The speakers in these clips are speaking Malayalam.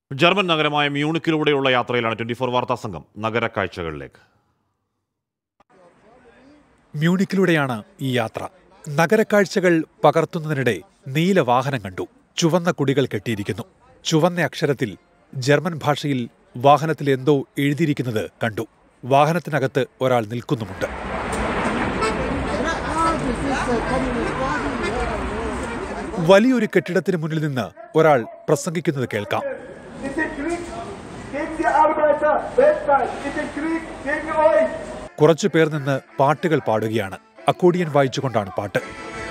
ജർമ്മൻ നഗരമായ മ്യൂണിക്കിലൂടെയുള്ള യാത്രയിലാണ് ട്വന്റി ഫോർ വാർത്താ സംഘം നഗര കാഴ്ചകളിലേക്ക് മ്യൂണിക്കിലൂടെയാണ് ഈ യാത്ര നഗരക്കാഴ്ചകൾ പകർത്തുന്നതിനിടെ നീല വാഹനം കണ്ടു ചുവന്ന കുടികൾ കെട്ടിയിരിക്കുന്നു ചുവന്ന അക്ഷരത്തിൽ ജർമ്മൻ ഭാഷയിൽ വാഹനത്തിൽ എന്തോ എഴുതിയിരിക്കുന്നത് കണ്ടു വാഹനത്തിനകത്ത് ഒരാൾ നിൽക്കുന്നുമുണ്ട് വലിയൊരു കെട്ടിടത്തിന് മുന്നിൽ നിന്ന് ഒരാൾ പ്രസംഗിക്കുന്നത് കേൾക്കാം in den Krieg gegen die Arbeiter weltweit, in den Krieg gegen euch. കുറച്ചു പേർ നിന്ന് പാട്ടുകൾ പാടുകയാണ് അക്കോഡിയൻ വായിച്ചുകൊണ്ടാണ് പാട്ട്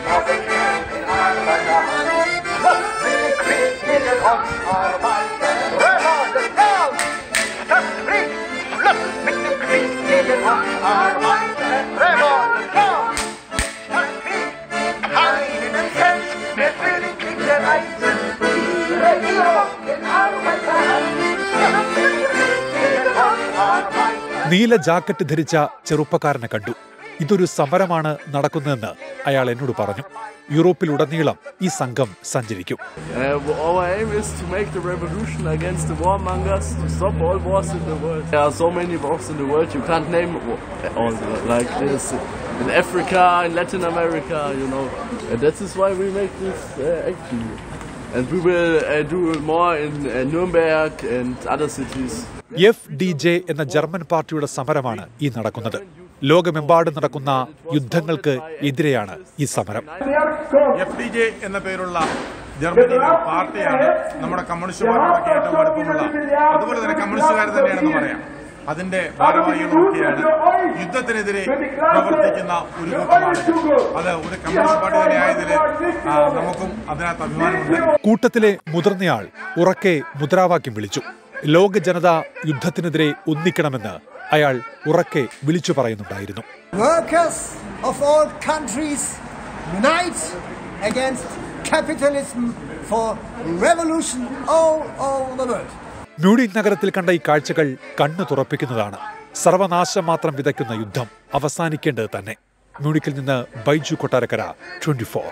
നീല ജാക്കറ്റ് ധരിച്ച ചെറുപ്പക്കാരനെ കണ്ടു ഇതൊരു സമരമാണ് നടക്കുന്നതെന്ന് അയാൾ എന്നോട് പറഞ്ഞു യൂറോപ്പിലുടനീളം ഈ സംഘം സഞ്ചരിക്കും Uh, our aim is to make the revolution against the warmongers, to stop all wars in the world. There are so many wars in the world, you can't name all like this. In Africa, in Latin America, you know. And that is why we make this uh, action. And we will uh, do more in uh, Nuremberg and other cities. F D J എന്ന ജർമ്മൻ പാർട്ടിയുടെ സമരമാണ് ഈ നടക്കുന്നത് ലോകമെമ്പാടും നടക്കുന്ന യുദ്ധങ്ങൾക്ക് എതിരെയാണ് ഈ സമരം എഫ് ഡി ജെ എന്ന പേരുള്ള ജർമ്മനിയിലെ ഒരു പാർട്ടിയാണ് നമ്മുടെ കമ്മ്യൂണിസ്റ്റ് പാർട്ടിയൊക്കെ ഏറ്റവും അടുപ്പമുള്ള അതുപോലെ തന്നെ കമ്മ്യൂണിസ്റ്റുകാർ തന്നെയാണെന്ന് പറയാം അതിന്റെ ഭാരവാഹികളൊക്കെയാണ് യുദ്ധത്തിനെതിരെ പ്രവർത്തിക്കുന്ന ഒരു കൂട്ടമാണ് അത് ഒരു കമ്മ്യൂണിസ്റ്റ് പാർട്ടി തന്നെ ആയതിൽ ആ, നമുക്കും അതിനകത്ത് അഭിമാനമുണ്ട് കൂട്ടത്തിലെ മുതിർന്നയാൾ ഉറക്കെ മുദ്രാവാക്യം വിളിച്ചു ലോക ജനത യുദ്ധത്തിനെതിരെ ഒന്നിക്കണമെന്ന് അയാൾ ഉറക്കെ വിളിച്ചു പറയുന്നുണ്ടായിരുന്നു Workers of all countries unite against capitalism for revolution all over the world. Munich നഗരത്തിൽ കണ്ട ഈ കാഴ്ചകൾ കണ്ണു തുറപ്പിക്കുന്നതാണ് സർവനാശം മാത്രം വിതയ്ക്കുന്ന യുദ്ധം അവസാനിക്കേണ്ടത് തന്നെ മ്യൂണിക്കിൽ നിന്ന് ബൈജു കൊട്ടാരക്കര ട്വന്റി ഫോർ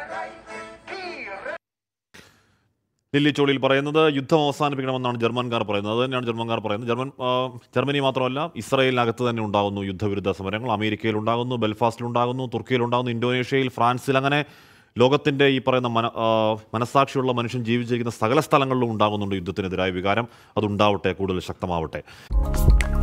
ലില്ലി ചോളിയിൽ പറയുന്നത് യുദ്ധം അവസാനിപ്പിക്കണമെന്നാണ് ജർമ്മൻകാർ പറയുന്നത് അത് തന്നെയാണ് ജർമ്മൻകാർ പറയുന്നത് ജർമ്മൻ ആ, ജർമ്മനി മാത്രമല്ല ഇസ്രായേലിനകത്ത് തന്നെ ഉണ്ടാകുന്നു യുദ്ധവിരുദ്ധ സമരങ്ങൾ അമേരിക്കയിൽ ഉണ്ടാകുന്നു ബെൽഫാസ്റ്റിൽ ഉണ്ടാകുന്നു തുർക്കിയിൽ ഉണ്ടാകുന്നു ഇന്തോനേഷ്യയിൽ ഫ്രാൻസിൽ അങ്ങനെ ലോകത്തിൻ്റെ ഈ പറയുന്ന മന ആ, മനസ്സാക്ഷിയുള്ള മനുഷ്യൻ ജീവിച്ചിരിക്കുന്ന സകല സ്ഥലങ്ങളിലും ഉണ്ടാകുന്നുണ്ട് യുദ്ധത്തിനെതിരായ വികാരം അതുണ്ടാവട്ടെ കൂടുതൽ ശക്തമാവട്ടെ